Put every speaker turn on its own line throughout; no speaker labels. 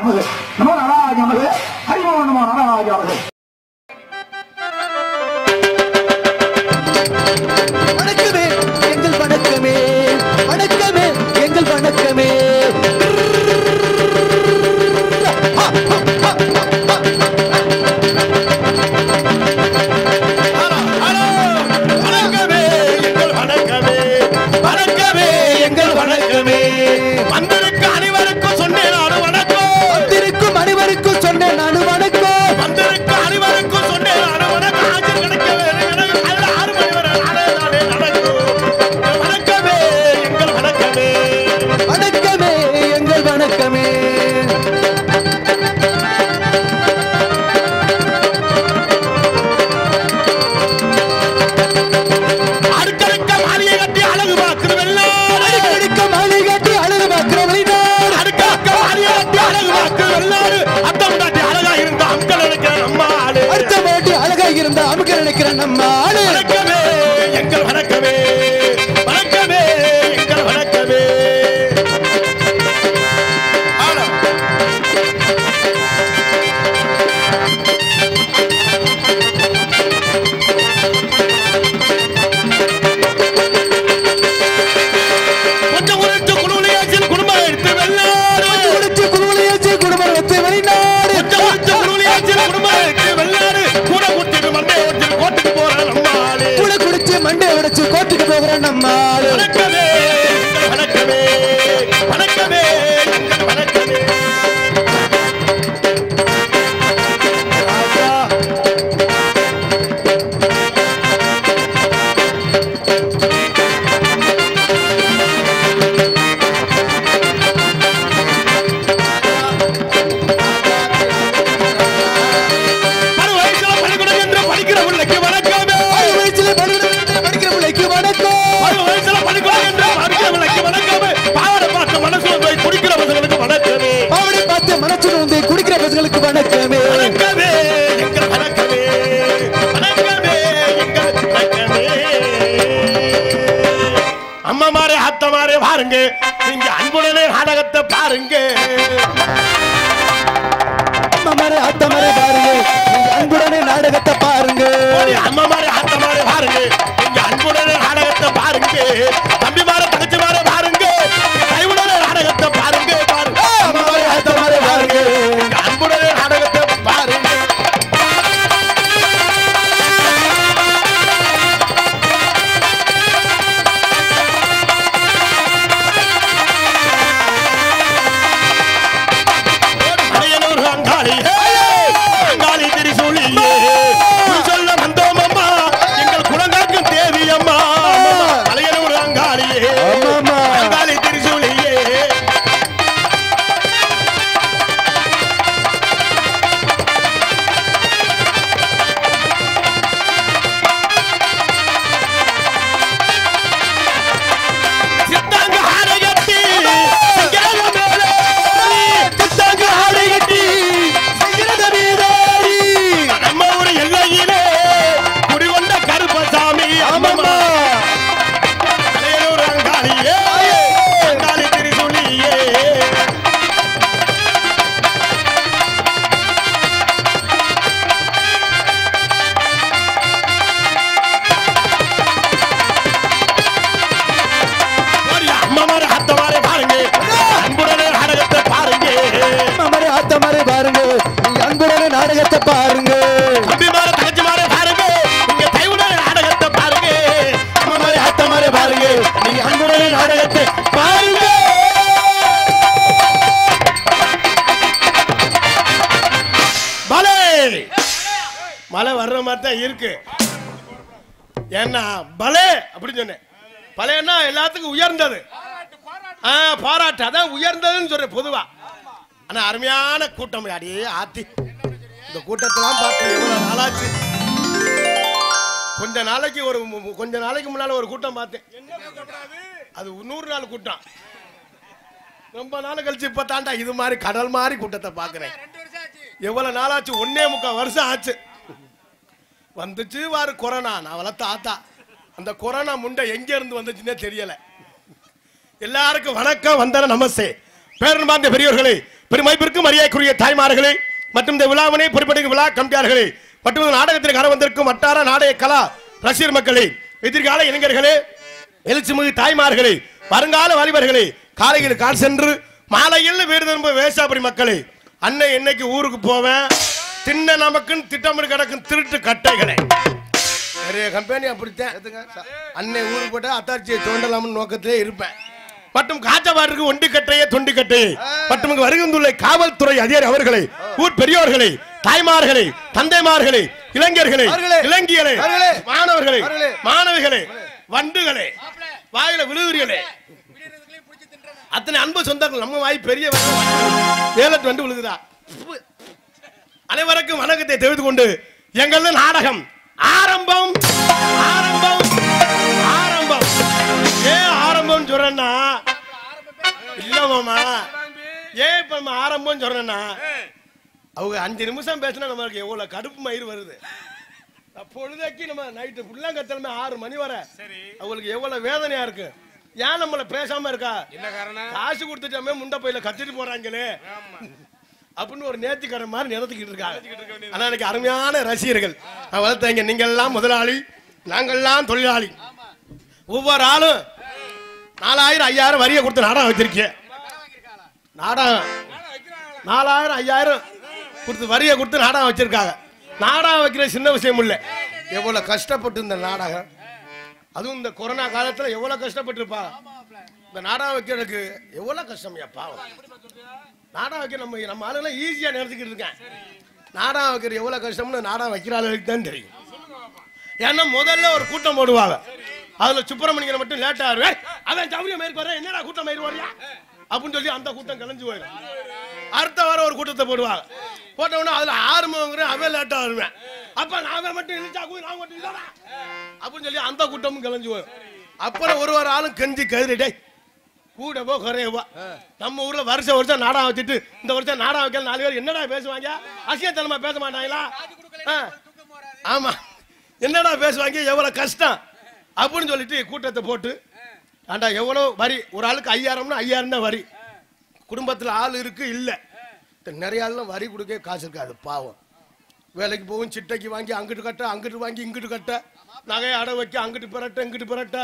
நமது நமோ நாராஜ நமது ஹரிமோ நமோ நாராஜ நமது
வணக்கமே எங்கள் வணக்கமே வணக்கமே எங்கள் வணக்கமே
வணக்கமே எங்கள் வணக்கமே வணக்கமே எங்கள் வணக்கமே வந்திருக்க அனைவருக்கும் சொன்னேன் நாடு வணக்கம்
வந்திருக்கும் அனைவருக்கும் சொன்னேன் நான் வணக்கம்
வந்திருக்க அனைவருக்கும் சொன்னேன் நாடு வணக்கம் ஆஜர் கிடைக்க வேணும் அதுல ஆறு மணி வரை நாளே நாளே நடக்கும் வணக்கமே எங்கள் வணக்கமே
வணக்கமே எங்கள் வணக்கமே
அடுக்கடுக்க மாளிகை கட்டி அழகு பார்க்குது வெள்ளாடு
அடிக்கடிக்க மாலை காட்டி அழகு பார்க்கிற வெளிநாடு
அடுக்கடுக்க மாளிகை கட்டி அழகு பார்க்குது வெள்ளாடு அத்தம் காட்டி அழகா இருந்த அம்கள் நினைக்கிற நம்ம ஆளு
அடுத்த மாட்டி அழகா இருந்த அமுக்க நினைக்கிற நம்ம ஆளு
வணக்கமே எங்கள் வணக்கமே வணக்கமே எங்கள் வணக்கமே ஆனா, கொஞ்சம் உழைச்சு குழுவியாச்சில் குடும்பம் எடுத்து வெள்ளாடு
குடிச்சு குழுவிலேயே குடும்பம் வைத்து வெளிநாடு
கொஞ்சம் உழைச்சு குழுவியாச்சில் குடும்பம் எடுத்து வெள்ளாடு கூட குட்டிட்டு மண்டையை வச்சுட்டு கோட்டுக்கு போற நம்ம ஆளு
கூட குடிச்சு மண்டை உடைச்சு கோட்டுக்கு போகிற நம்ம ஆளு
வணக்கமே எங்கள் வணக்கமே வணக்கமே எங்கள் வணக்கமே ராஜா அறு வயசுல பள்ளிக்கூடம் என்று படிக்கிற பிள்ளைக்கு வணக்கமே
ஆறு வயசுல பள்ளிக்கூடம் படிக்கிற பிள்ளைக்கு வணக்கம்
அறு வயசுல பள்ளிக்கூடம் என்று படிக்கிற பிள்ளைக்கு வணக்கமே பாவனை பார்த்து மனசுல போய் குடிக்கிற பசங்களுக்கு வணக்கமே
பாவனை பார்த்து மனசு வந்து குடிக்கிற பசங்களுக்கு வணக்கமே
வணக்கமே எங்கள் வணக்கமே வணக்கமே எங்கள் வணக்கமே அம்மா மாரே அத்த மாரே பாருங்க நீங்க அன்புடனே நாடகத்தை பாருங்க
அம்மா மாரே அத்த மாரே பாருங்க நீங்க அன்புடனே நாடகத்தை பாருங்க
ஓடி அம்மா மாரே அத்த மாரே பாருங்க நீங்க அன்புடனே நாடகத்தை பாருங்க தம்பி மாரே தங்கச்சி மாரே பாருங்க நீங்க கைவுடனே நாடகத்தை பாருங்க பாருங்க
அம்மா மாரே அத்த மாரே பாருங்க
நீங்க அன்புடனே நாடகத்தை பாருங்க அடையனூர் அங்காளி அங்காளி திரிசூலியே உன் சொல்ல வந்தோம் அம்மா எங்கள் குலங்காக்கும் தேவி அம்மா அலையனூர் அங்காளியே
ஆமாம்மா.
அங்காளி திரிசூலியே சித்தாங்க ஆடை கட்டி சிங்கார மேலே சித்தாங்க ஆடை கட்டி சிங்கார மேலே நம்ம ஊர் எல்லையிலே குடிகொண்ட கருப்பசாமி
ஆமாம்மா.
அலையூர் அங்காளியே அங்காளி திரிசூலியே அம்மாமார அத்தமாரே பாருங்க அன்புடனே நாடகத்தை பாருங்க
அம்மா மாரே அத்த மாரே பாருங்க நீங்க அன்புடனே நாடகத்தை பாருங்க
தம்பிமார தங்கச்சிமாரே பாருங்க இங்க கைவுடனே நாடகத்தை பாருங்க அம்மாமாரே அத்தமாரே பாருங்க நீங்க அன்புடனே நாடகத்தை பாருங்க மலை மழை வர்ற மாதிரி தான் இருக்கு ஏன்னா பலே அப்படின்னு சொன்னேன் பலைன்னா எல்லாத்துக்கும் உயர்ந்தது ஆ பாராட்டு அதான் உயர்ந்ததுன்னு சொல்றேன் பொதுவா ஆனா அருமையான கூட்டம் அடியே ஆத்தி இந்த கூட்டத்தெல்லாம் பார்த்து எவ்வளவு நாளாச்சு கொஞ்ச நாளைக்கு ஒரு மு- மு- கொஞ்ச நாளைக்கு முன்னால ஒரு கூட்டம் பார்த்தேன் அது நூறு நாள் கூட்டம் ரொம்ப நாள் கழிச்சு இப்ப தாண்டா இது மாதிரி கடல் மாதிரி கூட்டத்தை பாக்குறேன் எவ்வளவு நாளாச்சு ஒன்னே முக்கால் வருஷம் ஆச்சு வந்துச்சு வாரு கொரோனா நான் வளர்த்த ஆத்தா அந்த கொரோனா முண்டை எங்க இருந்து வந்துச்சுன்னே தெரியல எல்லாருக்கும் வணக்கம் வந்தன நமஸ்தே பேரன் பாந்த பெரியவர்களே பெருமைப்பிற்கும் மரியாதைக்குரிய தாய்மார்களே மற்றும் இந்த விழாவினை பொறுப்பெடுக்கும் விழா கமிட்டியார்களே மற்றும் இந்த நாடகத்திற்கு கர வந்திருக்கும் வட்டார நாடக கலா ரசிகர் மக்களே எதிர்கால இளைஞர்களே எழுச்சிமிகு தாய்மார்களே வருங்கால வாலிபர்களே காலையில் கால் சென்று மாலையில் வீடு திரும்ப வேசாபுரி மக்களே அண்ணன் என்னைக்கு ஊருக்கு போவேன் தின்ன நமக்குன்னு திட்டமிட்டு கிடக்கும் திருட்டு கட்டைகளே நிறைய கம்பெனி அப்படித்தான் அன்னை ஊருக்கு போட்டா அத்தாட்சியை தோண்டலாம்னு நோக்கத்திலே இருப்பேன் மற்றும் காஜாபாருக்கு ஒண்டி கட்டையே தொண்டி கட்டையே மற்றும் இங்கு வருகின்றுள்ள காவல்துறை அதிகாரி அவர்களை ஊர் பெரியோர்களை தாய்மார்களே தந்தைமார்களே இளைஞர்களே
அவர்களே.
இளைஞர்களே
அவர்களே.
மாணவர்களே
அவர்களே.
மாணவிகளே வண்டுகளே வாயில விழுதுறியலே அத்தனை அன்பு சொந்தங்கள் நம்ம வாய் பெரிய வேலட் வந்து விழுகுதா அனைவருக்கும் வணக்கத்தை தெரிவித்துக் கொண்டு எங்களது நாடகம் ஆரம்பம் ஆரம்பம் ஆரம்பம் ஏன் ஆரம்பம் சொல்றேன்னா இல்ல மாமா ஏன் இப்ப நம்ம ஆரம்பம் சொல்றேன்னா அவங்க அஞ்சு நிமிஷம் பேசினா நம்மளுக்கு எவ்வளவு கடுப்பு மயிர் வருது பொழுதைக்கு நம்ம நைட்டு ஃபுல்லாக கத்தலமே ஆறு மணி வர அவங்களுக்கு எவ்வளவு வேதனையா இருக்கு ஏன் நம்மள பேசாம இருக்கா
என்ன காரணம்
காசு கொடுத்துட்டாமே முண்டை பையில கத்திட்டு போறாங்களே அப்படின்னு ஒரு நேர்த்திக்கடன் மாதிரி நிறுத்திக்கிட்டு இருக்காங்க ஆனா எனக்கு அருமையான ரசிகர்கள் நான் வளர்த்தேங்க நீங்க எல்லாம் முதலாளி நாங்கெல்லாம் தொழிலாளி ஒவ்வொரு ஆளும் நாலாயிரம் ஐயாயிரம் வரியை கொடுத்து நாடகம் வச்சிருக்கேன் நாடகம் நாலாயிரம் ஐயாயிரம் கொடுத்து வரியை கொடுத்து நாடகம் வச்சிருக்காங்க நாடகம் வைக்கிற சின்ன விஷயம் இல்லை எவ்வளவு கஷ்டப்பட்டு இந்த நாடகம் அதுவும் இந்த கொரோனா காலத்துல எவ்வளவு கஷ்டப்பட்டிருப்பா இந்த நாடகம் வைக்கிறதுக்கு எவ்வளவு கஷ்டம் பாவம் நாடகம் வைக்க நம்ம நம்ம ஆளுங்களாம் ஈஸியா நடத்திக்கிட்டு இருக்கேன் நாடகம் வைக்கிற எவ்வளவு கஷ்டம்னு நாடகம் வைக்கிற ஆளுகளுக்கு தான் தெரியும் ஏன்னா முதல்ல ஒரு கூட்டம் போடுவாங்க அதுல சுப்பிரமணியனை மட்டும் லேட்டா வருவேன் அவன் சௌரியம் மேற்கு வர என்னடா கூட்டம் மயிர் வரையா அப்படின்னு சொல்லி அந்த கூட்டம் கலைஞ்சு போயிடும் அடுத்த வாரம் ஒரு கூட்டத்தை போடுவாங்க போட்ட உடனே அதுல ஆறு மணிங்கிற அவன் லேட்டா வருவேன் அப்ப நான் மட்டும் இழுச்சா கூட நான் மட்டும் இல்லடா அப்படின்னு சொல்லி அந்த கூட்டமும் கலைஞ்சு போயிடும் அப்புறம் ஒரு ஒரு ஆளும் கெஞ்சி கதிரிட்டே கூடவோ குறையவோ நம்ம ஊர்ல வருஷம் வருஷம் நாடகம் வச்சுட்டு இந்த வருஷம் நாடகம் வைக்கல நாலு பேர் என்னடா பேசுவாங்க அசியத்தனமா பேச மாட்டாங்களா ஆ. ஆமா என்னடா பேசுவாங்க எவ்வளவு கஷ்டம் அப்படின்னு சொல்லிட்டு கூட்டத்தை போட்டு ஆண்டா எவ்வளவு வரி ஒரு ஆளுக்கு ஐயாயிரம்னா ஐயாயிரம் தான் வரி குடும்பத்துல ஆள் இருக்கு இல்ல இந்த நிறைய ஆளுலாம் வரி கொடுக்க காசு இருக்காது பாவம் வேலைக்கு போகும் சிட்டைக்கு வாங்கி அங்கிட்டு கட்ட அங்கிட்டு வாங்கி இங்கிட்டு கட்ட நகையை அடை வைக்க அங்கிட்டு பிரட்ட இங்கிட்டு பிரட்ட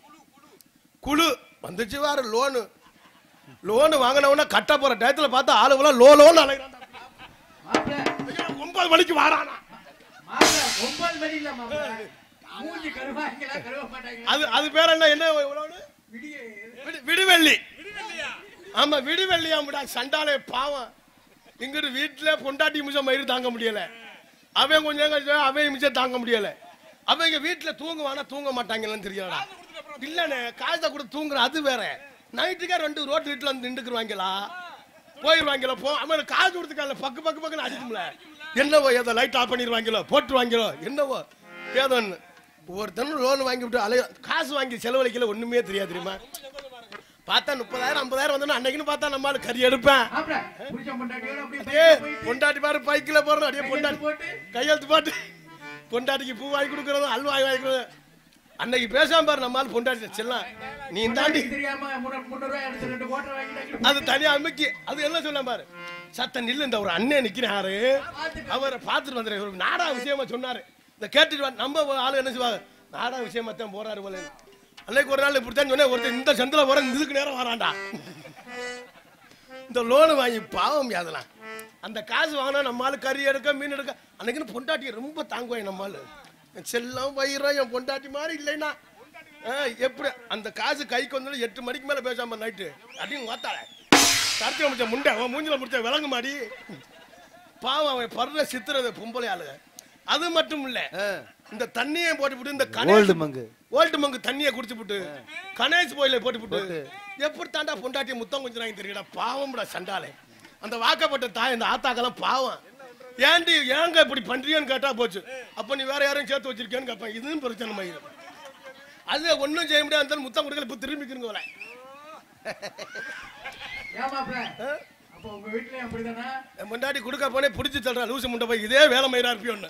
குழு வந்துச்சு வேற லோனு லோனு வாங்கினவன கட்ட போற டயத்துல பார்த்தா ஆளுவெல்லாம் லோ லோன் அலைகிறான்டா ஐயோ, ஒன்பது மணிக்கு வாரானா
ஒன்பது மணி இல்ல மாமா மூஞ்சி கருவாங்களா கருவ மாட்டாங்க
அது அது பேர் என்ன என்ன லோனு
விடிய
விடு- விடுவெள்ளி ஆமா விடுவெள்ளியாமுடா சண்டாலே பாவம் இங்கிட்டு வீட்டுல பொண்டாட்டி மிஷம் மயிறு தாங்க முடியல அவன் கொஞ்சம் கொஞ்சம் அவன் மிஷம் தாங்க முடியல அவங்க வீட்டுல தூங்குவானா தூங்க மாட்டாங்கன்னு தெரியலடா இல்லண்ணே காசை கொடுத்து தூங்குற அது வேற நைட்டுக்கே ரெண்டு ரோட்டு வீட்டுல வந்து நின்றுக்குருவாங்களா போயிருவாங்களோ போ அவன் காசு கொடுத்துக்கால பக்கு பக்கு பக்குன்னு அடிக்கும்ல என்னவோ ஏதோ லைட் ஆஃப் பண்ணிடுவாங்களோ போட்டுருவாங்களோ என்னவோ ஏதோன்னு ஒவ்வொருத்தனும் லோன் வாங்கி விட்டு அலைய காசு வாங்கி செலவழிக்கல ஒண்ணுமே தெரியாது தெரியுமா பார்த்தா முப்பதாயிரம் ஐம்பதாயிரம் வந்தோன்னா அன்னைக்குன்னு பார்த்தா நம்மளால கறி எடுப்பேன்
மாப்பிள புடிச்ச பொண்டாட்டியோட அப்படியே
அப்படியே
பைக்ல போயிட்டு
பொண்டாட்டி பாரு பைக்கில் போடுறோம் அப்படியே பொண்டாட்டி
போட்டு
கையெழுத்து போட்டு பொண்டாட்டிக்கு பூ வாங்கி கொடுக்கறதும் அல்வா வாங்கி கொடுக்கறதும் அன்னைக்கு பேசாம பாரு நம்மால் பொண்டாட்டி செல்லாம் நீ தாண்டி
பொண்டாட்டிக்கு தெரியாம முன்னூறு முன்னூறு ரூபாய் எடுத்து ரெண்டு கோட்டை வாங்கிட்டாங்க
அது தனியா அமைக்கி அது என்ன சொல்ல பாரு சத்த நில்லு இந்த ஒரு அண்ணன் நிக்கிறாரு அவரை பார்த்துட்டு வந்துடுறேன் ஒரு நாடா விஷயமா சொன்னாரு இந்த கேட்டுட்டு வா- நம்ம ஆளு என்ன செய்வாங்க நாடா விஷயமா தான் போறாரு போல அன்னைக்கு ஒரு நாள் இப்படித்தான் சொன்னேன் ஒருத்தன் இந்த சந்தில போற இதுக்கு நேரம் வரான்டா இந்த லோனு வாங்கி பாவம் அதெல்லாம் அந்த காசு வாங்கினா நம்ம ஆளு கறி எடுக்க மீன் எடுக்க அன்னைக்குன்னு பொண்டாட்டி ரொம்ப தாங்குவாய் நம்ம ஆளு என் செல்லம் வயிறம் என் பொண்டாட்டி மாதிரி இல்லைன்னா ஆ, எப்படி அந்த காசு கைக்கு வந்தாலும் எட்டு மணிக்கு மேல பேசாம நைட்டு அப்படின்னு ஓத்தாள தரத்துல முடிச்ச முண்டை அவன் மூஞ்சில முடிச்ச விலங்கு மாடி பாவம் அவன் படுற சித்திரது பொம்பளை ஆளுங்க அது மட்டும் இல்ல இந்த தண்ணியை போட்டு இந்த
Old மங்கு.
ஓல்டு மங்கு தண்ணியை குடிச்சு போட்டு கணேஷ் போயில போட்டு போட்டு எப்படி தாண்டா பொண்டாட்டிய முத்தம் கொஞ்சம் தெரியல பாவம்டா சண்டாலே அந்த வாக்கப்பட்ட தாய் இந்த ஆத்தாக்கெல்லாம் பாவம் ஏன்டி ஏங்க இப்படி பண்றியோன்னு கேட்டா போச்சு அப்ப நீ வேற யாரையும் சேர்த்து வச்சிருக்கேன்னு கேட்பேன் இதுவும் பிரச்சனை மயிரும் அது ஒண்ணும் செய்ய முடியாது அந்த முத்தம் கொடுக்கல இப்ப திரும்பிக்கிறங்க வரேன்
ஏன் மாப்பிள அப்ப உங்க வீட்லயும் அப்படிதானா
என் முன்னாடி கொடுக்க போனே பிடிச்சி தள்ளுறா லூசு முண்டை போய் இதே வேலை மயிரா இருப்பியோன்னு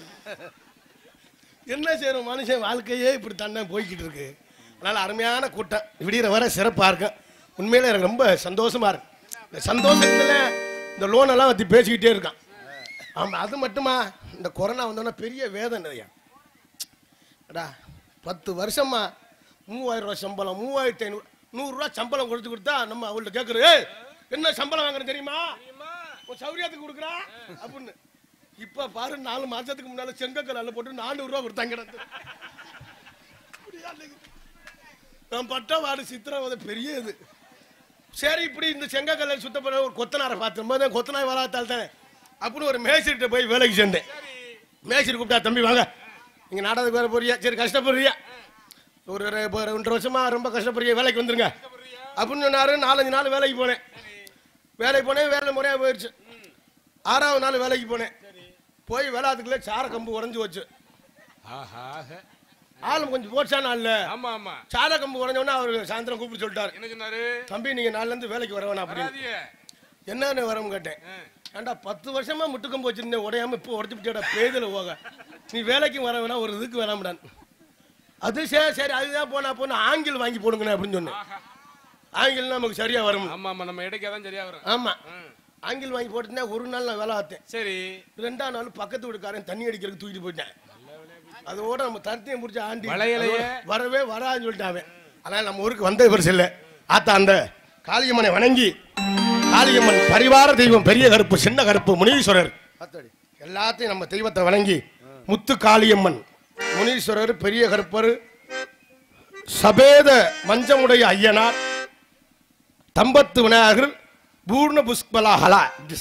என்ன செய்யணும் மனுஷன் வாழ்க்கையே இப்படி தன்னை போய்கிட்டு இருக்கு அதனால அருமையான கூட்டம் விடிகிற வர சிறப்பா இருக்கும் உண்மையில எனக்கு ரொம்ப சந்தோஷமா இருக்கு இந்த சந்தோஷத்துல இந்த லோன் எல்லாம் பத்தி பேசிக்கிட்டே இருக்கான் ஆமா அது மட்டுமா இந்த கொரோனா வந்தோன்னா பெரிய வேதனையா அடா பத்து வருஷமா மூவாயிரம் ரூபாய் சம்பளம் மூவாயிரத்தி ஐநூறு நூறுரூவா சம்பளம் கொடுத்து கொடுத்தா நம்ம அவள்கிட்ட கேட்குறது "ஏய், என்ன சம்பளம் வாங்குறேன் தெரியுமா உன் சௌரியத்துக்கு கொடுக்குறா அப்படின்னு இப்ப பாரு நாலு மாசத்துக்கு முன்னால செங்கக்கல்ல போட்டு நானூறு ரூபா கொடுத்தாங்க கிடந்து நான் பட்ட வாடு சித்திரவதை பெரிய இது சரி இப்படி இந்த செங்கக்கல்லை சுத்த பண்ண ஒரு கொத்தனாரை பார்த்தேன் போது கொத்தனார் வராத்தால் தானே அப்படின்னு ஒரு மேஸ்திரிட்ட போய் வேலைக்கு சேர்ந்தேன் மேஸ்திரி கூப்பிட்டா தம்பி வாங்க நீங்க நாடகத்துக்கு வர போறியா சரி கஷ்டப்படுறியா ஒரு ரெ- இப்போ ரெண்டு வருஷமா ரொம்ப கஷ்டப்படுறிய வேலைக்கு வந்துருங்க அப்படின்னு சொன்னாரு நாலஞ்சு நாள் வேலைக்கு போனேன் வேலைக்கு போனேன் வேலை முறையாக போயிடுச்சு ஆறாவது நாள் வேலைக்கு போனேன் போய் வேளாத்துக்குள்ளே சார கம்பு உடஞ்சி வச்சு
ஆஹா
ஆளும் கொஞ்சம் போச்சா நாள்ல
ஆமா ஆமா
சார கம்பு உடஞ்சோடனே அவர் சாயந்தரம் கூப்பிட்டு சொல்லிட்டாரு
என்ன சொன்னாரு
தம்பி நீங்க நாள்ல இருந்து வேலைக்கு வர வேணாம் அப்படின்னு
வராதியே.
என்னன்னு வரவும் கேட்டேன் ஏன்டா பத்து வருஷமா முட்டுக்கம்பு வச்சிருந்தேன் உடையாம இப்போ உடச்சு விட்டா பேதல போக நீ வேலைக்கும் வர வேணாம் ஒரு இதுக்கு வேணாம்டான் அது சரி சரி அதுதான் போனா போனா ஆங்கில் வாங்கி போடுங்கண்ணே அப்படின்னு சொன்னேன் ஆங்கில் நமக்கு சரியா வரும்
ஆமா ஆமா நம்ம இடைக்கே தான் சரியா வரும்
ஆமா
ம்.
ஆங்கில் வாங்கி போட்டுனா ஒரு நாள் நான் வேலை பார்த்தேன்
சரி
ரெண்டாம் நாள் பக்கத்து வீட்டுக்காரன் தண்ணி அடிக்கிறதுக்கு தூக்கிட்டு போயிட்டேன் அதோட நம்ம தரத்தையும் முடிச்சு ஆண்டி
வளையலையே?
அதோட வரவே வராதுன்னு சொல்லிட்டாங்க அதனால நம்ம ஊருக்கு வந்த பெருசு இல்லை ஆத்தா அந்த காளியம்மனை வணங்கி காளியம்மன் பரிவார தெய்வம் பெரிய கருப்பு சின்ன கருப்பு முனீஸ்வரர் எல்லாத்தையும் நம்ம தெய்வத்தை வணங்கி முத்து காளியம்மன் முனீஸ்வரர் பெரிய கருப்பர் சபேத மஞ்சமுடைய ஐயனார் தம்பத்து விநாயகர் பூர்ண புஷ்பலாகலா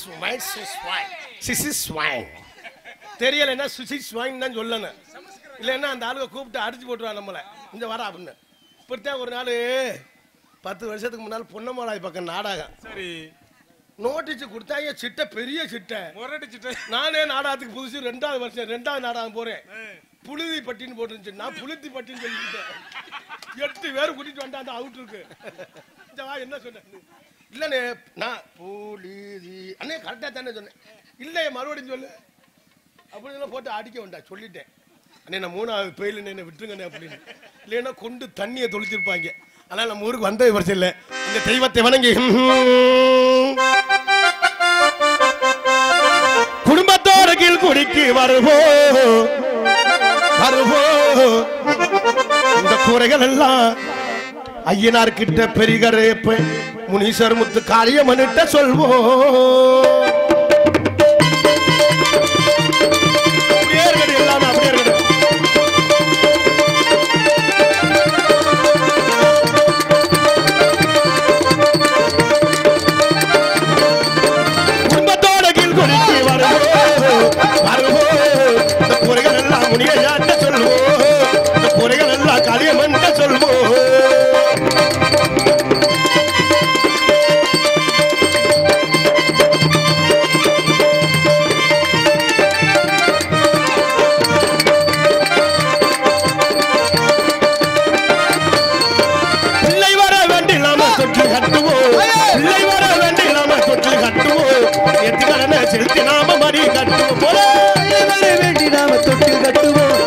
ஸ்வைன் தெரியலைன்னா சுசி ஸ்வைன் தான் சொல்லணும் இல்லைன்னா அந்த ஆளுங்க கூப்பிட்டு அடிச்சு போட்டுருவான் நம்மளை இந்த வர அப்படின்னு இப்படித்தான் ஒரு நாள் பத்து வருஷத்துக்கு முன்னால் பொன்னமலாய் பக்கம் நாடகம்
சரி
நோட்டீஸ் கொடுத்தாங்க சிட்டை பெரிய சிட்டை
முரடிச்சுட்டு
நானே நாடகத்துக்கு புதுசு ரெண்டாவது வருஷம் ரெண்டாவது நாடகம் போறேன் புழுதி பட்டின்னு போட்டுருந்துச்சு நான் புளுத்தி பட்டின்னு சொல்லிக்கிட்டேன் எட்டு பேர் கூட்டிட்டு வந்தா அந்த அவுட் இருக்கு இந்த வா என்ன சொன்னேன் இல்லண்ணே நான் புலிதி அண்ணே கரெக்டாக தானே சொன்னேன் இல்லையே மறுபடியும் சொல்லு அப்படின்னு போட்டு அடிக்க வேண்டாம் சொல்லிட்டேன் அண்ணே நான் மூணாவது பெயில் என்ன விட்டுருங்கண்ணே அப்படின்னு இல்லைன்னா கொண்டு தண்ணியை தொளிச்சிருப்பாங்க ஆனால் நம்ம ஊருக்கு வந்த வருஷம் இல்லை இந்த தெய்வத்தை வணங்கி குடும்பத்தோட கீழ் குடிக்கு வருவோ வருவோ இந்த குறைகள் எல்லாம் ஐயனார் கிட்ட பெரிகரேப்ப முனீஸ்வர் முத்து காளியம்மன்கிட்ட சொல்வோம் அப்படியே இருக்கட்டும் எல்லாமே அப்படியே இருக்கட்டும் குடும்பத்தோட கீழ் குடிக்கு வருவோம் வருவோம் இந்த குறைகள் எல்லாம் முனியாட்ட சொல்வோம் இந்த குறைகள் எல்லாம் களியமன்ட்ட சொல்வோம் பிள்ளை வர வேண்டிலாம தொற்று கட்டுவோம் பிள்ளை வர வேண்டிலாம தொற்று கட்டுவோம் எத்துக்கடனை செலுத்தி நாம மறி கட்டுவோம் போல
வர வேண்டி நாம தொட்டு கட்டுவோம்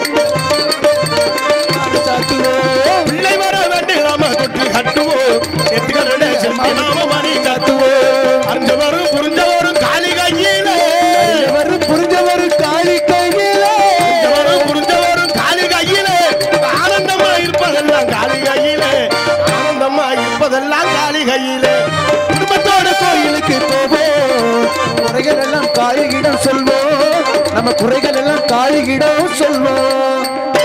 நாடு சாத்துவோம்
பிள்ளை வர வேண்டிலாம தொற்று கட்டுவோம் எத்துக்கடனை செலுத்தி நாம மறி கட்டுவோம் அறிஞ்சவரும் புரிஞ்சவரும் காலி கையில
வரும் புரிஞ்சவரும் காளி கையில
அறிஞ்சவரும் புரிஞ்சவரும் காலி கையில ஆனந்தமா இருப்பதெல்லாம் காலி கையில ஆனந்தமா இருப்பதெல்லாம் காலி கையில குடும்பத்தோட
கோயிலுக்கு போவோம் குறைகள் எல்லாம் காளிகிடம் சொல்வோம் நம்ம குறைகள் எல்லாம் காளிகிடம் சொல்வோம்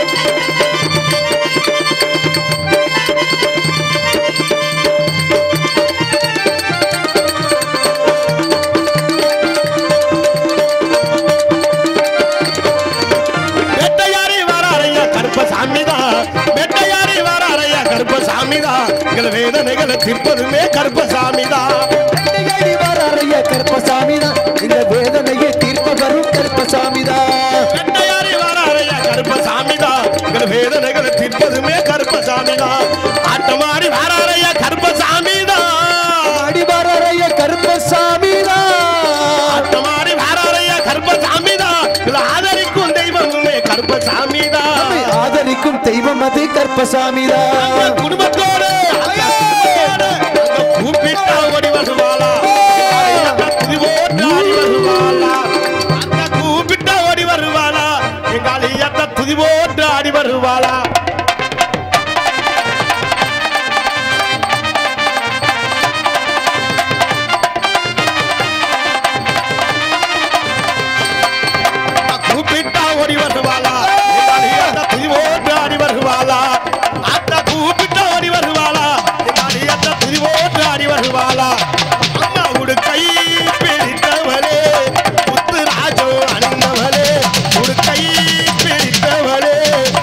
வெட்டையாரி வராரையா கருப்பசாமிதான் வெட்டையாரி வராரையா கருப்பசாமிதான் எங்கள் வேதனைகளை தீர்ப்பதுமே கருப்பசாமிதான்
வெட்டையாடி வராரையா கருப்பசாமி தான் இந்த வேதனையை தீர்ப்பவரும் கருப்பசாமி தான்
வெட்டையாரி வராரையா கருப்பசாமிதான் எங்கள் வேதனைகளை தீர்ப்பதுமே கருப்பசாமிதான் ஆட்டமாடி வராரையா கருப்பசாமிதான்
ஆடி வராரையா கருப்பசாமி தான்
ஆட்டமாடி வராரையா கருப்பசாமிதான் எங்களை ஆதரிக்கும் தெய்வமுமே கருப்பசாமிதான்
ஆதரிக்கும் தெய்வம் அது கருப்பசாமி
அந்த
தான்
குடும்பத்தோடு அந்த கூப்பிட்டா ஓடி வருவாளா புதி போட்டு வருவாளா கூப்பிட்டா ஓடி வருவாளா ஓட்டு ஆடி வருவாளா அத்தா கூப்பிட்டா ஓடி வருவாளா துதி ஓட்டு ஆடி வருவாளா அம்மா உடுக்கை பிடித்தவளே முத்து ராஜோ அணிந்தவளே உடுக்கை பிடித்தவளே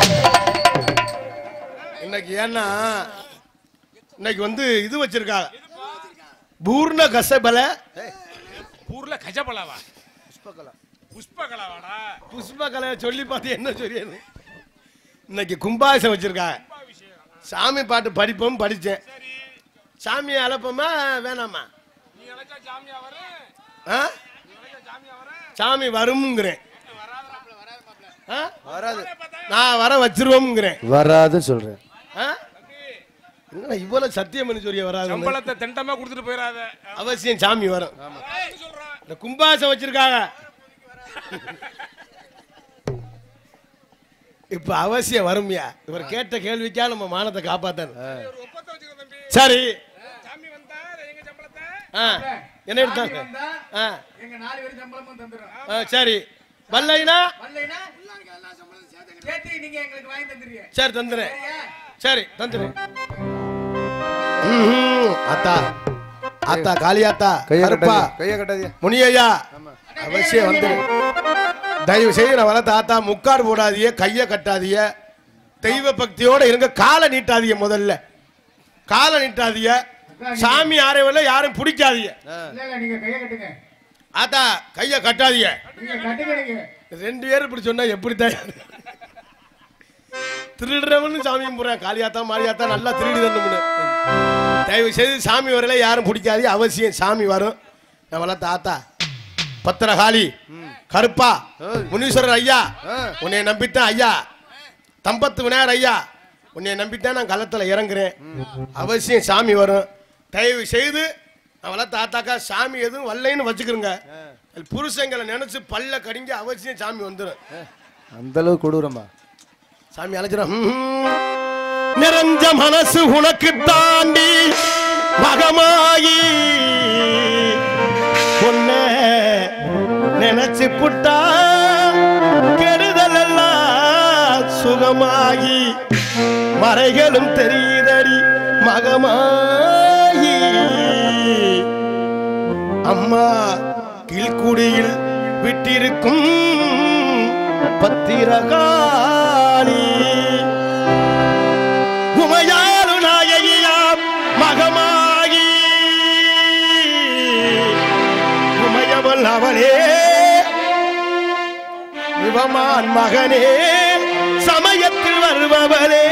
இன்னைக்கு ஏன்னா இன்னைக்கு வந்து இது வச்சிருக்காங்க பூர்ண கசபல
ஊர்ல கஜபலாவா புஷ்பகலாவாடா
புஷ்பகலை சொல்லி பார்த்து என்ன சொல்லியது இன்னைக்கு கும்பாசம் வச்சிருக்காங்க சாமி பாட்டு படிப்போம் படிச்சேன் சாமியை அழைப்போமா வேணாமா
நீ நினைச்சா ஜாமியா வரும்
ஆ?
நீ நினைச்சா ஜாமியா வரும்
சாமி வரும்ங்கிறேன் ஆ?
வராது
நான் வர வச்சிருவோம்ங்கிறேன்
வராதுன்னு சொல்றேன்
ஆ? என்னடா இவ்வளவு சத்தியம் பண்ணி சொல்லிய வராது
சம்பளத்தை திண்டமா கொடுத்துட்டு போயிடாத
அவசியம் சாமி வரும்
சொல்றான்
இந்த கும்பாசம் வச்சிருக்காங்க இப்ப அவசியம் வரும்யா இவர் கேட்ட கேள்விக்கா நம்ம மானத்தை காப்பாத்தணும்
ஒரு ஒப்பத்தை வச்சுக்க தம்பி
சரி
சாமி வந்தா எங்க சம்பளத்தை
ஆ, என்ன
சாமி
எடுத்தாங்க
வந்தா
ஆ,
எங்க நாலு பேரும் சம்பளமும் தந்துடும்
ஆ, சரி வரலைனா
வரலைன்னா சேர்த்து நீங்க எங்களுக்கு வாங்கி தந்துருவீங்க
சரி தந்துறேன்
சரியா
சரி தந்துறேன் ம்ஹும். அத்தா அத்தா காளியாத்தா
கையை
கருப்பா
கட்டாதீங்க கையை கட்டாதீங்க
முனியையா அவசியம் வந்து தயவு செய்து நான் வளர்த்த ஆத்தா முக்காடு போடாதீங்க கையை கட்டாதீங்க தெய்வ பக்தியோட இருங்க காலை நீட்டாதீங்க முதல்ல காலை நீட்டாதீங்க சாமி யாரையும் யாரும் பிடிக்காதீங்க
இல்ல இல்ல நீங்க கையை கட்டுங்க
ஆத்தா கையை கட்டாதீங்க
நீங்க கட்டுங்க நீங்க
ரெண்டு பேரும் இப்படி சொன்னா எப்படி தான் திருடுறவனு சாமி கும்பிட்றேன் காளியாத்தா மாரியாத்தா நல்லா திருடி தந்துமுன்னு தயவு செய்து சாமி வரல யாரும் பிடிக்காது அவசியம் சாமி வரும் நான் வளர்த்த ஆத்தா பத்திரகாளி கருப்பா முனீஸ்வரர் ஐயா உன்னை நம்பித்தான் ஐயா தம்பத்து விநாயகர் ஐயா உன்னை நம்பித்தான் நான் களத்துல இறங்குறேன் அவசியம் சாமி வரும் தயவு செய்து நான் வளர்த்த ஆத்தாக்கா சாமி எதுவும் வரலைன்னு வச்சுக்கிறோங்க புருஷங்களை நினைச்சு பல்ல கடிங்க அவசியம் சாமி வந்துடும்
அந்த அளவு கொடூரமா
சாமி அழைச்சிடும் நிறைஞ்ச மனசு உனக்கு தாண்டி மகமாயி உன்ன நினைச்சு புட்டா கெடுதல் எல்லாம் சுகமாகி மறைகளும் தெரியுதடி மகமாயி அம்மா கீழ்குடியில் விட்டிருக்கும் பத்திரகாளி உமையாறு நாயகியாம் மகமாகி உமையவள் அவளே இவமான் மகனே சமயத்தில் வருபவளே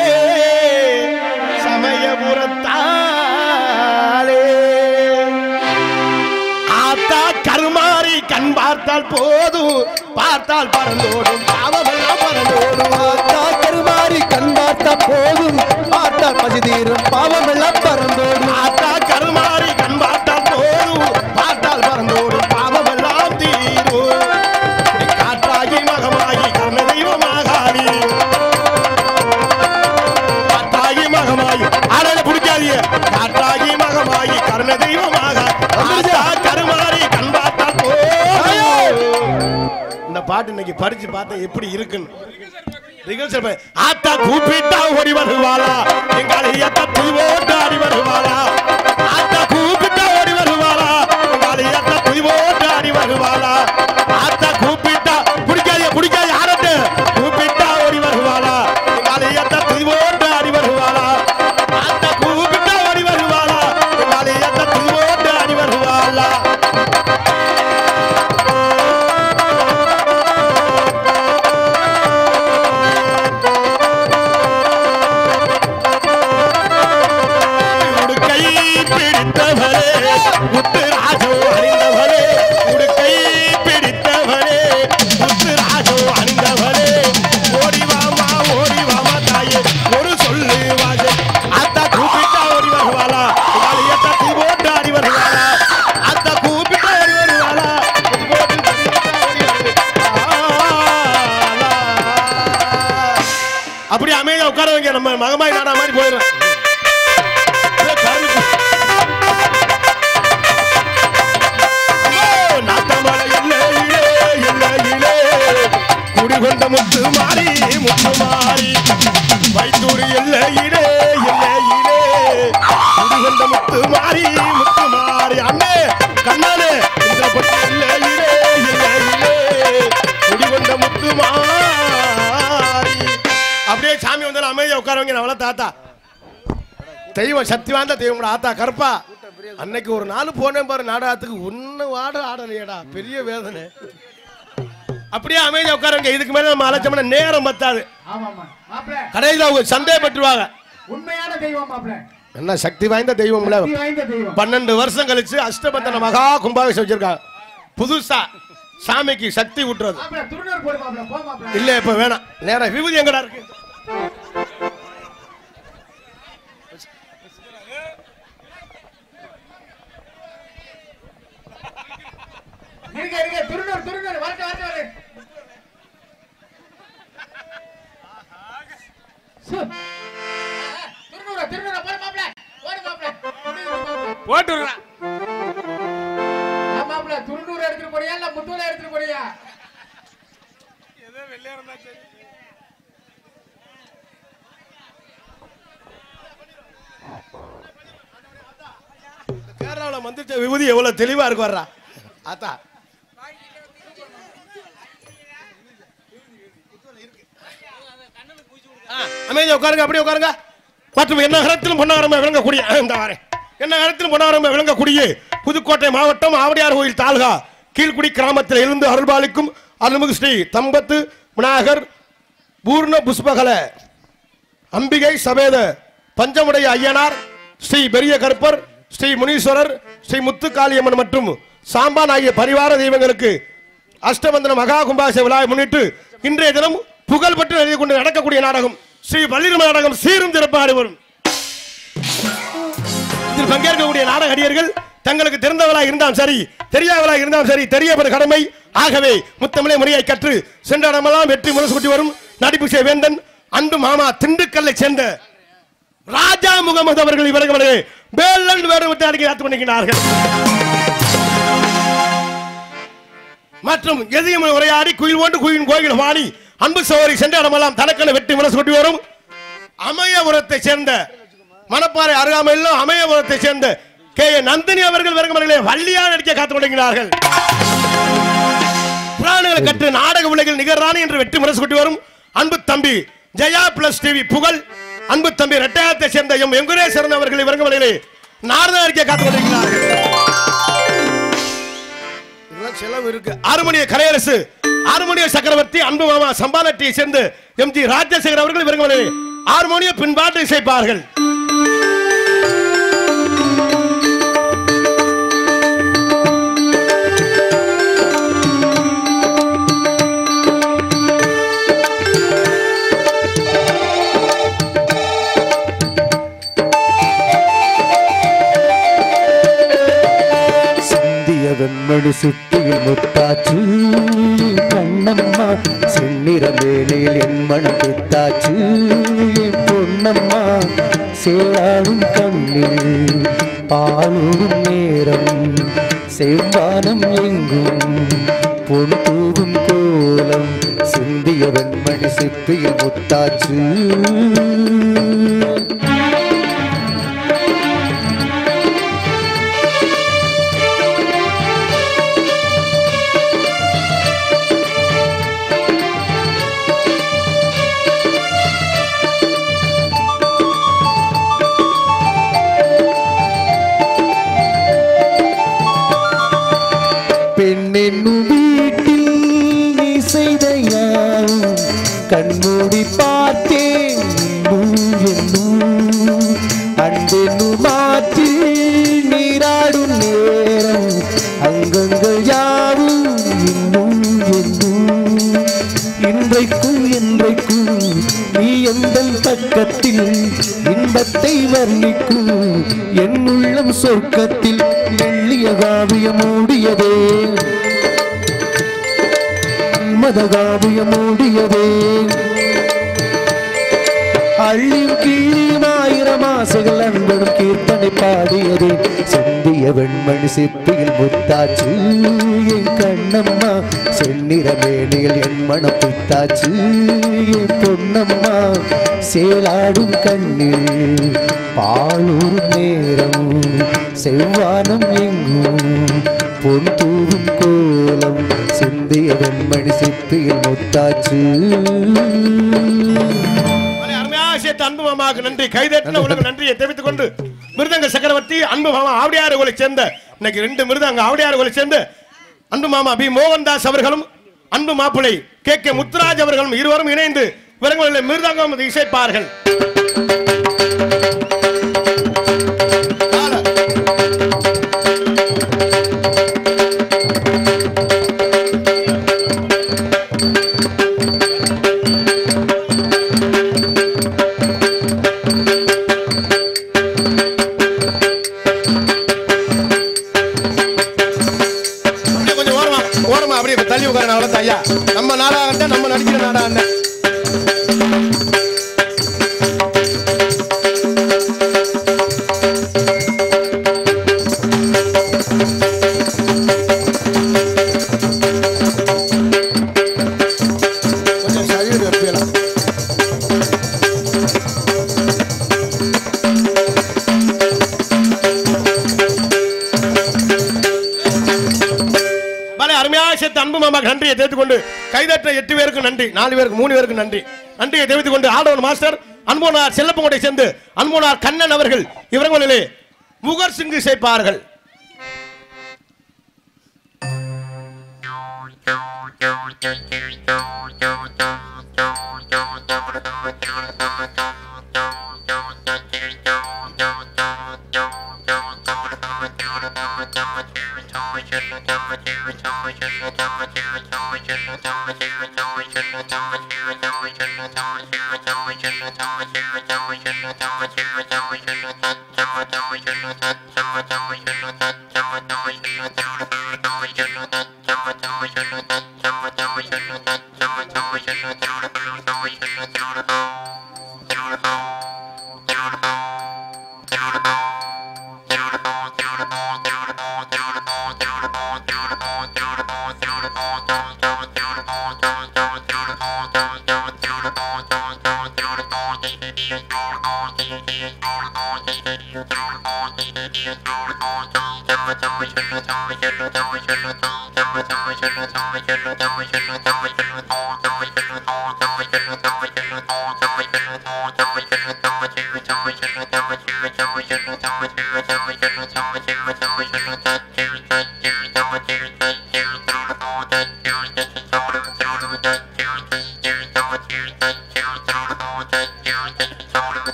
சமயபுரத்தாலே ஆத்தா கருமாறி கண் பார்த்தால் போதும் பார்த்தால் பறந்தோடும் பாவமெல்லாம் பறந்தோடும்
பார்த்தா கருமாறி கண் பார்த்தா போதும் பார்த்தா பசி தீரும் பாவம் எல்லாம் பறந்தோடும்
ஆத்தா கருமாறி கண் பார்த்தால் போதும் பார்த்தால் பறந்தோடும் பாவமெல்லாம் தீரும் காற்றாகி மகமாகி கர்ண தெய்வமாகாளி காற்றாகி மகமாகி ஆடல பிடிக்காதீங்க காற்றாகி மகமாகி கர்ண தெய்வமாக ஆத்தா கருமாறி கண் பார்த்தால் போதும் இந்த பாட்டு இன்னைக்கு படிச்சு பார்த்தா எப்படி இருக்குன்னு ரிகர்சல் பண்ணு. ஆத்தா கூப்பிட்டா ஓடி வருவாளா எங்களை அத்தா துய்வோட்டு ஆடி வருவாளா ஆத்தா கூப்பிட்டா ஓடி வருவாளா எங்களை அத்தா துய்வோட்டு ஆடி வருவாளா ஆத்தா கூப்பிட்டா பிடிக்காதே பிடிக்காது யாரட்டு கூப்பிட்டா ஓடி வருவாளா எங்களை அத்தா துய்வோட்டு ஆடி வருவாளா ஆத்தா கூப்பிட்டா ஓடி வருவாளா எங்களை அத்தா துய்வோட்டு ஆடி வருவாளா உடுக்கை பிடித்தவளே இங்க நம்ம மகமாய் நாடா மாதிரி போயிடுறேன் ஏ, கருப்பு. ஐயோ, நாட்டமலை எல்லையிலே, எல்லையிலே, குடிகொண்ட முத்து மாறி முத்து மாறி வைத்தூர் எல்லையிலே எல்லையிலே குடிகொண்ட முத்து மாறி முத்து மாறி அண்ணே கண்ணானே இந்த பொட்டு எல்லையிலே எல்லையிலே குடிகொண்ட முத்து மாறி அப்படியே சாமி வந்தாலும் அமைதியா உட்காரவங்க நம்மள தாத்தா தெய்வம் சக்தி வாய்ந்த தெய்வம் ஆத்தா கருப்பா அன்னைக்கு ஒரு நாள் போனேன் பாரு நாடகத்துக்கு ஒன்னு வாட ஆடலையடா பெரிய வேதனை அப்படியே அமைதியா உட்காருங்க இதுக்கு மேல நம்ம அழைச்சோம்னா நேரம் பத்தாது
ஆமாமா மாப்பிள்ள
கடைசியில் அவங்க சந்தேகப்பட்டுருவாங்க
உண்மையான தெய்வம் மாப்பிள்ள
என்ன சக்தி வாய்ந்த தெய்வம்ல
சக்தி வாய்ந்த தெய்வம்
பன்னெண்டு வருஷம் கழிச்சு அஷ்டபந்தன மகா கும்பாபிஷேகம் வச்சிருக்காங்க புதுசா சாமிக்கு சக்தி விட்டுறது
மாப்பிள்ள துருநூறு போடு மாப்பிள்ள போ மாப்பிள்ள
இல்ல இப்ப வேணாம் நேரம் விபூதி எங்கடா இருக்கு
இருங்க இருங்க துருநூறு துருநூறு வரட்டு வரட்டு வரட்டு சு. துருநூறு துருநூறு போடு மாப்பிள்ள போடு மாப்பிள்ள
போட்டு விடுறான்
ஆ, மாப்பிள்ள துருநூறு எடுத்துட்டு போறியா இல்ல முத்தூல எடுத்துட்டு போறியா
ஏதோ வெள்ளையா இருந்தா சரி
கேரளாவில் மந்திரிச்ச விபூதி எவ்வளவு தெளிவா இருக்கு வர்றா ஆத்தா ஆ, அமைதியா உட்காருங்க அப்படியே உட்காருங்க மற்றும் என்ன கரத்திலும் பொன்னாரம்ப விளங்கக்கூடிய ஆ, இந்த வரேன் என்ன கரத்திலும் பொன்னாரம்ப விளங்கக்கூடிய புதுக்கோட்டை மாவட்டம் ஆவடியார் கோயில் தாலுகா கீழ்குடி கிராமத்தில் இருந்து அருள்பாலிக்கும் அருள்மிகு ஸ்ரீ தம்பத்து விநாயகர் பூர்ண புஷ்பகல அம்பிகை சபேத பஞ்சமுடைய ஐயனார் ஸ்ரீ பெரிய கருப்பர் ஸ்ரீ முனீஸ்வரர் ஸ்ரீ முத்துக்காளியம்மன் மற்றும் சாம்பான் ஆகிய பரிவார தெய்வங்களுக்கு அஷ்டபந்தன மகா கும்பாச விழாவை முன்னிட்டு இன்றைய தினம் புகழ்பெற்று எழுதி கொண்டு நடக்கக்கூடிய நாடகம் ஸ்ரீ வள்ளிரும நாடகம் சீரும் சிறப்பாக வரும் இதில் பங்கேற்கக்கூடிய நாடக நடிகர்கள் தங்களுக்கு தெரிந்தவராக இருந்தாலும் சரி தெரியாதவராக இருந்தாலும் சரி தெரியப்படும் கடமை ஆகவே முத்தமிழை முறையை கற்று சென்ற இடமெல்லாம் வெற்றி முரசு கொட்டி வரும் நடிப்பு செய்ய வேந்தன் அன்பு மாமா திண்டுக்கல்லை சேர்ந்த ராஜா முகமது அவர்கள் இவர்களே வேலன் வேறு விட்டு அடிக்க காத்து பண்ணிக்கிறார்கள் மற்றும் எதிரியம் உரையாடி குயில் ஓண்டு குயின் கோயில் வாணி அன்பு சோரி சென்ற இடமெல்லாம் தனக்கென வெற்றி முரசு கொட்டி வரும் அமயபுரத்தை சேர்ந்த மணப்பாறை அருகாமையில் அமயபுரத்தை சேர்ந்த கே ஏ நந்தினி அவர்கள் வருகிறவர்களே வள்ளியா நடிக்க காத்து கொண்டிருக்கிறார்கள் புராணங்களை கற்று நாடக உலகில் நிகரானி என்று வெற்றி முரசு கொட்டி வரும் அன்பு தம்பி ஜெயா பிளஸ் டிவி புகழ் அன்பு தம்பி ரெட்டையாத்தை சேர்ந்த எம் வெங்குரேஸ்வரன் அவர்கள் வருகிறவர்களே நாரத அறிக்கை காத்து கொண்டிருக்கிறார்கள் இதெல்லாம் செலவு இருக்கு ஆறுமணிய கலையரசு ஆறுமணிய சக்கரவர்த்தி அன்பு மாமா சம்பாலட்டியை சேர்ந்து எம் ஜி ராஜசேகர் அவர்கள் இவர்களே ஆறுமணிய பின்பாட்டு இசைப்பார்கள்
சிந்திய வெண்மணி சுட்டியில் முத்தாச்சு கண்ணம்மா செந்நிற மேலையில் என் மனம் பித்தாச்சு என் பொன்னம்மா சேராடும் கண்ணில் பாலூடும் நேரம் செவ்வானம் எங்கும் பொன் தூவும் கோலம் சிந்திய வெண்மணி சிப்பியில் முத்தாச்சு பெண்ணென்னும் வீட்டில் நீ செய்த யாவும் கண்மூடி பார்த்தேன் இன்னும் என்னும் அன்பென்னும் மாற்றி நீராடும் நேரம் அங்கங்கள் யாவும் இன்னும் என்னும் இன்றைக்கும் என்றைக்கும் நீ எந்த பக்கத்தில் இன்பத்தை வர்ணிக்கும் என் உள்ளம் சொர்க்கத்தில் மெல்லிய காவியம் மூடியதே மத காவியம் மூடியதே அள்ளியும் கீழியும் ஆயிரம் ஆசைகள் அன்பனும் கீர்த்தனை பாடியதே சிந்திய வெண்மணி சிப்பியில் முத்தாச்சு என் கண்ணம்மா செந்நிற மேனியில் என் மனம் புத்தாச்சு என் பொன்னம்மா சேலாடும் கண்ணில் பாலூர் நேரம் செவ்வானம் எங்கும் பொன் தூவும் கோலம் சிந்திய வெண்மணி சிப்பியில் முத்தாச்சு
பலே, அருமையாக சேர்த்த அன்பு மாமாவுக்கு நன்றி கைதட்டின உனக்கு நன்றியை தெரிவித்துக் கொண்டு மிருதங்க சக்கரவர்த்தி அன்பு மாமா ஆவடியாறுகளை சேர்ந்த இன்னைக்கு ரெண்டு மிருதங்க ஆவடியாறுகளை சேர்ந்து அன்பு மாமா பி மோகன்தாஸ் அவர்களும் அன்பு மாப்பிளை கே கே முத்துராஜ் அவர்களும் இருவரும் இணைந்து விலங்குகளில் மிருதங்கம் இசைப்பார்கள் ஆள. அப்படியே கொஞ்சம் ஓரமா ஓரமா அப்படியே தள்ளி உட்கார அவ்வளோ ஐயா நம்ம நாடகம் தான் நம்ம நடிக்கிற நாடகம் தான் கொஞ்சம் சைடு வைப்பீங்களா பல அருமையாக சேர்த்து அன்பு மாமாக்கு நன்றியை தெரிவித்துக் கொண்டு கைதட்ட எட்டு பேருக்கு நன்றி நாலு பேருக்கு மூணு பேருக்கு நன்றி நன்றியை தெரிவித்துக் கொண்டு ஆடவன் மாஸ்டர் அன்போனார் செல்லப்பங்கோட்டை சேர்ந்து அன்போனார் கண்ணன் அவர்கள் இவர்களிலே முகர் சிங்கு சேர்ப்பார்கள்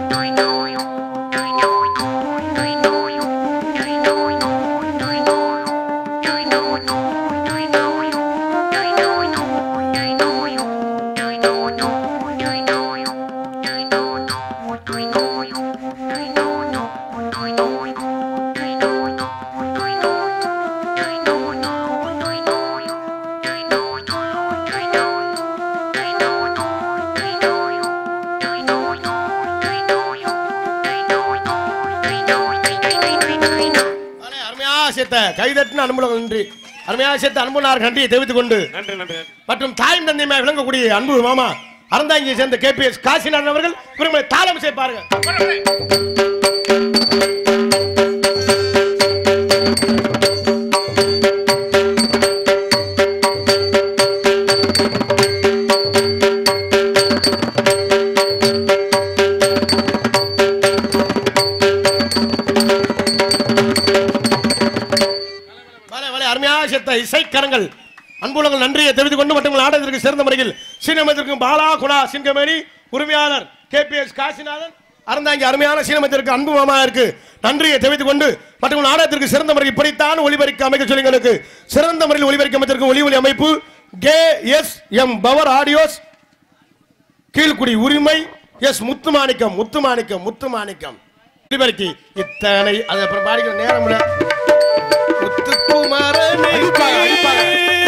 Thank you.
அருமையாக சேர்த்த கைதட்டின அன்புலகம் நன்றி அருமையாக சேர்த்த அன்புனார் நன்றியை தெரிவித்துக் கொண்டு
நன்றி நன்றி
மற்றும் தாயும் தந்தையுமே விளங்கக்கூடிய அன்பு மாமா அறந்தாங்கியை சேர்ந்த கேபிஎஸ் காசிநாதன் அவர்கள் குறும்பை தாளம் சேர்ப்பார்கள் வலை வலை அருமையாக சேர்த்த இசைக்கரங்கள் அன்புலங்கள் நன்றியை தெரிவித்துக் கொண்டு மற்றும் நாடகத்திற்கு சிறந்த முறையில் சீனமத்திற்கும் பாலா குணா சிங்கமேனி உரிமையாளர் கேபிஎஸ் காசிநாதன் அறந்தாங்கி அருமையான சீனமத்திற்கு அன்பு மாமா இருக்கு நன்றியை தெரிவித்துக் கொண்டு மற்றும் நாடகத்திற்கு சிறந்த முறையில் இப்படித்தான் ஒளிபரிக்க அமைக்க சொல்லுங்களுக்கு சிறந்த முறையில் ஒளிபரிக்க அமைத்திருக்கும் ஒளி ஒளி அமைப்பு K S M power audios கீழ்குடி உரிமை எஸ் முத்துமாணிக்கம் முத்துமாணிக்கம் முத்துமாணிக்கம் ஒளிபரக்கி இத்தனை அது அப்புறம் பாடிக்கிற நேரம் இல்ல. முத்துக்குமரனே
அடிப்பாங்க, அடிப்பாங்க.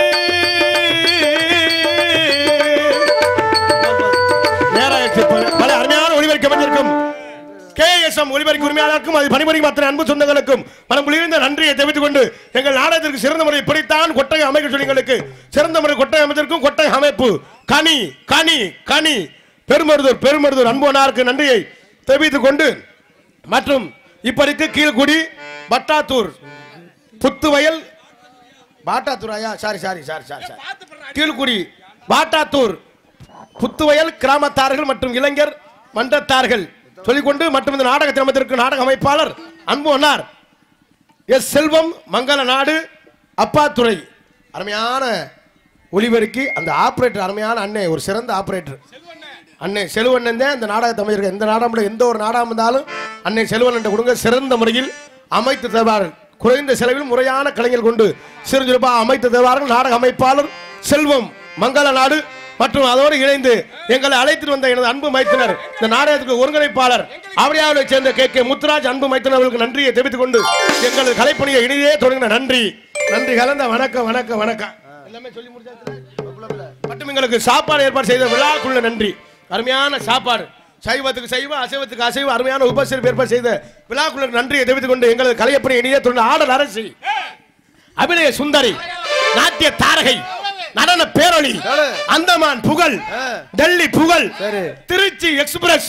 நேரம் ஆயிடுச்சு இப்ப. பல அருமையான ஒளிபரப்பு அமைஞ்சிருக்கும் கேஎஸ்எம் ஒளிபரப்பு உரிமையாளருக்கும் அது பணிபுரியும் அத்தனை அன்பு சொந்தங்களுக்கும் மனம் குளிர்ந்த நன்றியை தெரிவித்துக் கொண்டு எங்கள் நாடகத்திற்கு சிறந்த முறை இப்படித்தான் கொட்டகை அமைக்க சொல்லிங்களுக்கு சிறந்த முறை கொட்டகை அமைத்திருக்கும் கொட்டகை அமைப்பு கனி கனி கனி பெருமருதூர் பெருமருதூர் அன்புவனாருக்கு நன்றியை தெரிவித்துக் கொண்டு மற்றும் இப்படிக்கு கீழ்குடி பட்டாத்தூர் புத்துவயல் பாட்டாத்தூர் ஐயா sorry sorry sorry sorry sorry Keezhkudi Pattathur Puthuvayal கிராமத்தார்கள் மற்றும் இளைஞர் மன்றத்தார்கள் சொல்லிக்கொண்டு மற்றும் இந்த நாடக திறமத்திற்கு நாடக அமைப்பாளர் அன்பு அண்ணார் எஸ் செல்வம் மங்கள நாடு அப்பாத்துறை அருமையான ஒளிபெருக்கி அந்த ஆபரேட்டர் அருமையான அண்ணே ஒரு சிறந்த ஆபரேட்டர் அண்ணே செல்வண்ணன் தான் இந்த நாடகத்தை அமைச்சிருக்க எந்த நாடகம் எந்த ஒரு நாடகம் இருந்தாலும் அண்ணே செல்வண்ணன் கொடுங்க சிறந்த முறையில் அமைத்து தருவார்கள் குறைந்த செலவில் முறையான கலைஞர் கொண்டு சிறுஞ்சிறப்பாக அமைத்து தருவார்கள் நாடக அமைப்பாளர் செல்வம் மங்கள நாடு மற்றும் அதோடு இணைந்து எங்களை அழைத்துட்டு வந்த எனது அன்பு மைத்தினர் இந்த நாடகத்துக்கு ஒருங்கிணைப்பாளர் அவரையாவை சேர்ந்த கே கே முத்துராஜ் அன்பு மைத்தினர் அவர்களுக்கு நன்றியை தெரிவித்துக் கொண்டு எங்களது கலைப்பணியை இனிதே தொடங்கின நன்றி நன்றி கலந்த வணக்கம் வணக்கம் வணக்கம் எல்லாமே சொல்லி முடிச்சாச்சு மற்றும் எங்களுக்கு சாப்பாடு ஏற்பாடு செய்த விழாக்குள்ள நன்றி அருமையான சாப்பாடு சைவத்துக்கு சைவம் அசைவத்துக்கு அசைவம் அருமையான உபசரிப்பு ஏற்பாடு செய்த விழாக்குள்ள நன்றியை தெரிவித்துக் கொண்டு எங்களது கலையப்பணி இனிதே தொடர்ந்து ஆடல் அரசி அபிநய சுந்தரி நாட்டிய தாரகை நடன பேரொளி அந்தமான் புகழ் டெல்லி புகழ்
சரி.
Trichy express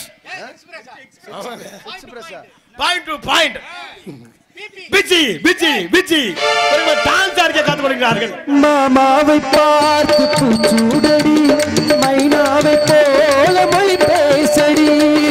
point to point பிச்சி பிச்சி பிச்சி டான்ஸ் ஆடிக்க காத்து வருகிறார்கள்
மாமாவை பார்த்து பூச்சூடடி மைனாவை போல மொழி பேசடி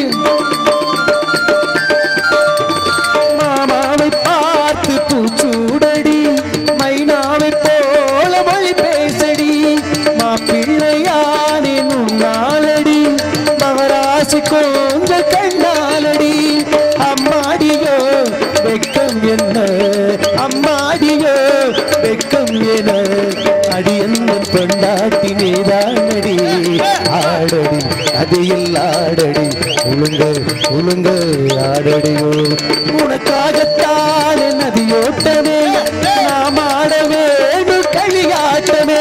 மாமாவை பார்த்து பூச்சூடடி மைனாவை போல மொழி பேசடி மாப்பிள்ளையானே நுண்ணாலடி மகராசி கொஞ்ச கண்ணாலடி அம்மாடியோ வெக்கம் என்ன அம்மாடியோ வெக்கம் என அடியந்தன் பொண்டாட்டி நீதானடி ஆடடி அது ஆடடி உளுங்க உளுங்க ஆடடியோ உனக்காகத்தான் நதியோட்டமே நாம் ஆட வேண்டும் களியாட்டமே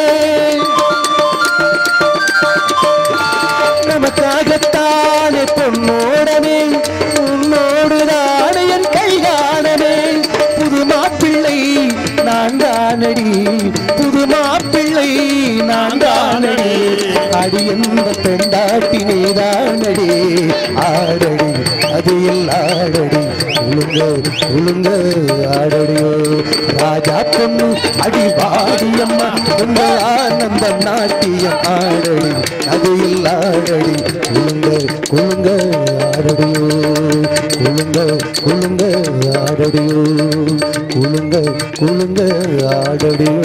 நமக்காகத்தானே பொன்னோடமே உன்னோடு தானே என் கைகாணமே புது மாப்பிள்ளை நான் தானடி புது மாப்பிள்ளை நான் தானடி அடி எந்த பெண்டாட்டி நீதானடி ஆடடி அது ஆடடி உளுங்க உளுங்க ஆடடியோ ராஜா பொண்ணு அடி வாடியம்மா உங்க ஆனந்த நாட்டியம் ஆடடி அது ஆடடி குழுங்க குழுங்க ஆடடியோ குழுங்க குழுங்க ஆடடியோ குழுங்க குழுங்க ஆடடியோ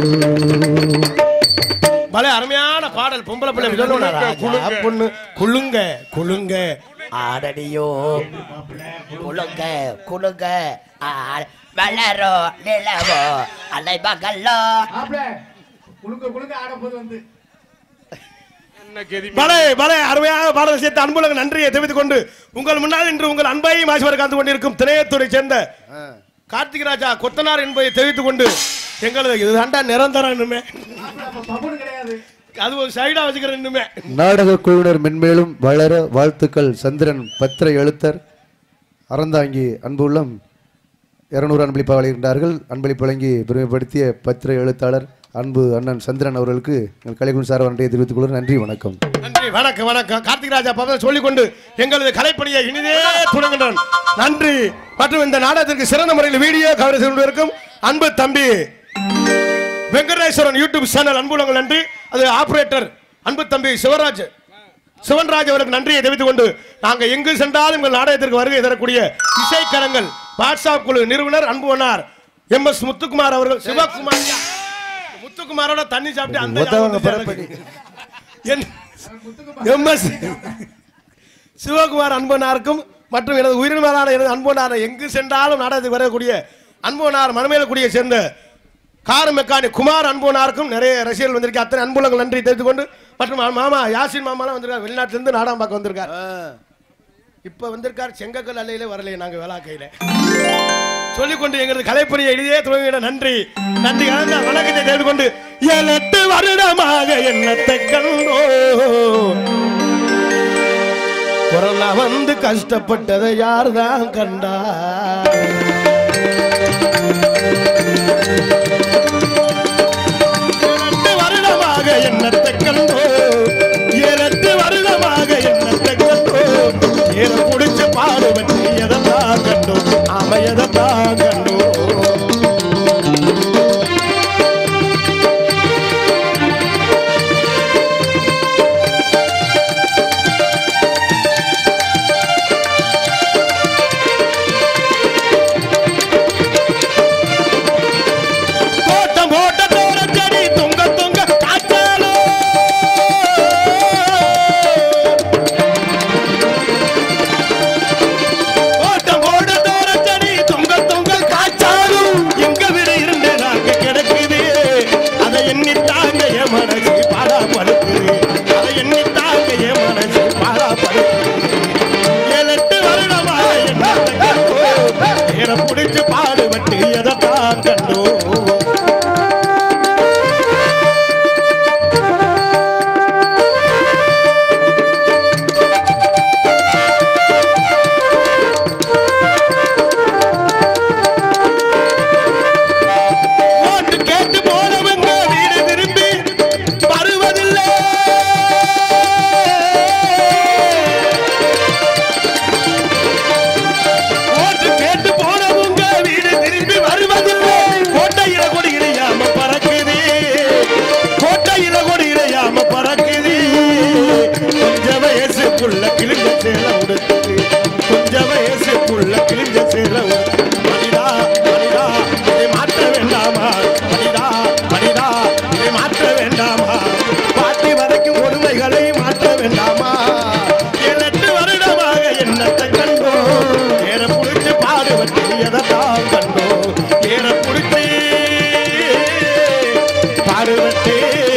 பல அருமையான பாடல் பொம்பளை பிள்ளை சொல்லணும் ராஜா பொண்ணு குலுங்க குலுங்க
ஆடடியோ குலுங்க குலுங்க ஆ- வளரோ நிலவோ அலை பகல்லோ
மாப்பிள குழுங்க குழுங்க ஆட போது வந்து
என்ன கெதி
பலே பலே அருமையாக பாடல் சேர்த்த அன்புலக நன்றியை தெரிவித்துக் கொண்டு உங்கள் முன்னால் இன்று உங்கள் அன்பையும் ஆசிரியர் காத்து கொண்டிருக்கும் திரையத்துறை சேர்ந்த கார்த்திக் ராஜா கொத்தனார் என்பதை தெரிவித்துக் கொண்டு எங்களது இதுதாண்டா நிரந்தரம் இன்னுமே
அப்ப பப்புனு கிடையாது
அது ஒரு சைடா வச்சுக்கிறேன் இன்னுமே
நாடக குழுவினர் மென்மேலும் வளர வாழ்த்துக்கள் சந்திரன் பத்திர எழுத்தர் அறந்தாங்கி அன்புள்ளம் இருநூறு அன்பளிப்பு வழங்குகின்றார்கள் அன்பளிப்பு வழங்கி பெருமைப்படுத்திய பத்திர எழுத்தாளர் அன்பு அண்ணன் சந்திரன் அவர்களுக்கு எங்கள் கலைக்குழு சார் நன்றியை தெரிவித்துக் கொள்கிறேன் நன்றி வணக்கம்
நன்றி வணக்கம் வணக்கம் கார்த்திக் ராஜா பதம் சொல்லிக் கொண்டு எங்களது கலைப்பணியை இனிதே தொடங்குகிறோம் நன்றி மற்றும் இந்த நாடகத்திற்கு சிறந்த முறையில் வீடியோ கவரேஜ் செய்து கொண்டிருக்கும் அன்பு தம்பி வெங்கடேஸ்வரன் யூடியூப் சேனல் அன்புலங்கள் நன்றி அது ஆபரேட்டர் அன்பு தம்பி சிவராஜ் சிவன்ராஜ் அவருக்கு நன்றியை தெரிவித்துக் கொண்டு நாங்க எங்கு சென்றாலும் எங்கள் நாடகத்திற்கு வருகை தரக்கூடிய இசைக்கரங்கள் வாட்ஸ்அப் குழு நிறுவனர் அன்புவனார் எம் எஸ் முத்துக்குமார் அவர்கள் சிவகுமார் முத்துக்குமாரோட தண்ணி சாப்பிட்டு அந்த
ஒத்தவங்க
ஞாபகம் வந்துச்சு எனக்கு. என் எம்.எஸ். சிவகுமார் அன்பனாருக்கும் மற்றும் எனது உயிரினமான எனது அன்பனார் எங்கு சென்றாலும் நாடகத்துக்கு வரக்கூடிய அன்பனார் மனமேலக்குடியை சேர்ந்த கார் மெக்கானிக் குமார் அன்பனாருக்கும் நிறைய ரசிகர்கள் வந்திருக்கு அத்தனை அன்புலங்கள் நன்றி தெரிவித்துக் கொண்டு மற்றும் மாமா யாசின் மாமாலாம் வந்திருக்கார் வெளிநாட்டிலிருந்து நாடகம் பார்க்க வந்திருக்கார் இப்ப வந்திருக்கார் செங்கக்கல் அல்லையிலே வரலையே நாங்க வேளாக்கையில சொல்லிக்கொண்டு எங்களது கலைப்பணியை எளிதே துவங்கிட நன்றி நன்றி கலந்த வணக்கத்தை தெரிந்து கொண்டு ஏழு எட்டு வருடமாக என்னத்தை கண்டோ கொரோனா வந்து கஷ்டப்பட்டதை யார்தான் கண்டா ஏழெட்டு வருடமாக என்னத்தை கண்டோ ஏழெட்டு வருடமாக என்னத்தை கண்டோ ஏற குடிச்சு பாடுபட்டு எதைத்தான் கண்டோ ஆம எதைத்தான் கண்டோ தோட்டம் போட்ட தோரச்செடி தொங்க தொங்க காய்ச்சாலோ தோட்டம் போட்ட தோரச்செடி தொங்க தொங்க காய்ச்சாலும் எங்க வீடு இருந்து நாங்க கிடக்குது அதை எண்ணித்தாங்க என் மனசு பாடா படுக்குது அதை எண்ணித்தாங்க என் மனசு பாடா படுக்குது ஏழு எட்டு வருடமாக என்னத்தை கண்டோ ஏற பிடிச்சு பாடுபட்டு எதைத்தான் கண்டோ ஓட்டு கேட்டு போனவங்க வீடு திரும்பி வருவதில்லை ஓட்டு கேட்டு போனவங்க வீடு திரும்பி வருவதில்லை கோட்டையில கொடி இறையாம பறக்குது கோட்டையில கொடி இறையாம பறக்குது கொஞ்ச வயசுக்குள்ள கிழிஞ்ச சேல உடுத்துது கொஞ்ச வயசுக்குள்ள கிழிஞ்ச சேல உடுத்துது மனிதா மனிதா இதை மாற்ற வேண்டாமா மனிதா மனிதா இதை மாற்ற வேண்டாமா பாட்டி வரைக்கும் கொடுமைகளை மாற்ற வேண்டாமா ஏழு எட்டு வருடமாக என்னத்தை கண்டோ ஏற புடிச்சு பாடுபட்டு எதைத்தான் கண்டோ ஏற புடிச்சு பாடுபட்டு